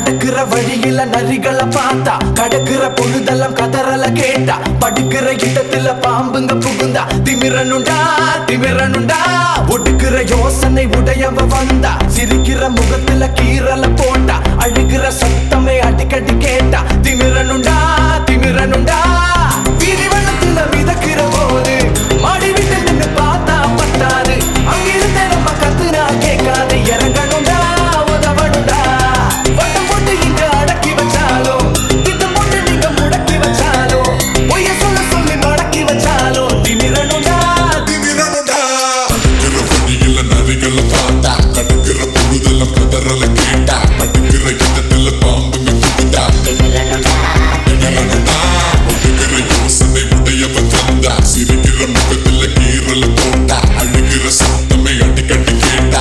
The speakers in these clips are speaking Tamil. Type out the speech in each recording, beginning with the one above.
நடக்கிற வழியில நரிகளை பார்த்தா கடக்கிற பொழுதெல்லாம் கதறல கேட்டா படுக்கிற இடத்துல பாம்புங்க புகுந்தா திமிரனுண்டா திமிரனுண்டா ஒடுக்கிற யோசனை உடையவ வந்தா சிரிக்கிற முகத்துல கீரல போட்டா அழுகிற சத்தமே அடிக்கடி கேட்டா திமிரனுண்டா திமிரனுண்டா வீதி வெள்ளத்துல மிதக்கிற போது மாடி வீட்டில் நின்னு பார்த்தா பத்தாது அங்கிருந்தே நம்ம கத்துனா கேட்காது இறங்கணுண்டா உதவணுண்டா வட்டம் போட்டு இங்க அடக்கி வச்சாலும் திட்டம் போட்டு நீங்க முடக்கி வச்சாலும் பொய்ய சொல்ல சொல்லி மடக்கி வச்சாலும் திமிரணுண்டா திமிரனுடா நடக்கிற வழியில நரிகளை பார்த்தா கடக்கிற பொழுதெல்லாம் கதறல கேட்டா படுக்கிற இடத்துல பாம்புங்க புகுந்தா திமிரனுடா ஒடுக்கிற யோசனை உடையவன் வந்தா சிரிக்கிற முகத்துல கீரல போட்டா அழுகிற சத்தமே அடிக்கடி கேட்டா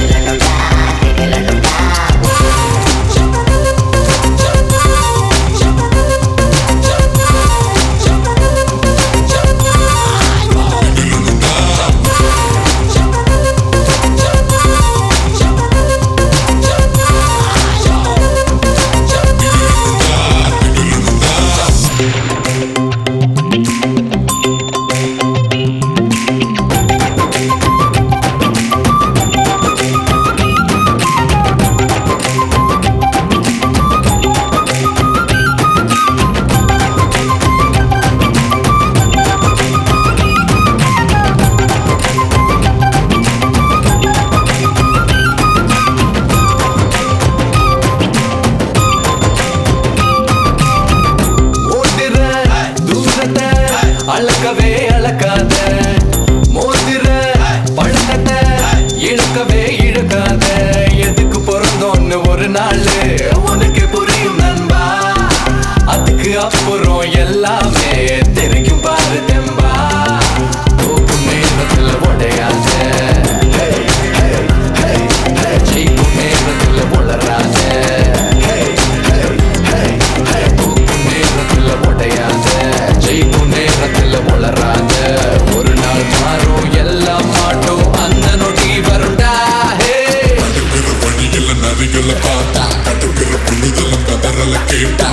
ஓடுற தூரத்தை அளக்கவே அளக்காத மோதுற பழக்கத்தை இழுக்கவே இழுக்காத எதுக்கு பிறந்தோன்னு ஒரு நாள் உனக்கு புரியும் நண்பா அதுக்கு அப்புறம் எல்லாமே தெரியும் பாரு தெம்பா போகும் நேரத்துல உடையாத Hey, hey, hey, hey. ஜெயிக்கும் நேரத்துல உளராத Hey, hey, hey, hey. போகும் நேரத்துல உடையாத ஜெயிக்கும் நேரத்துல உளராத ஒரு நாள் மாறும் எல்லாம் மாட்டும் அந்த நொடி வருண்டா Hey நடக்கிற வழியில நரிகளை பார்த்தா கடக்கிற பொழுதெல்லாம் கதறல கேட்டா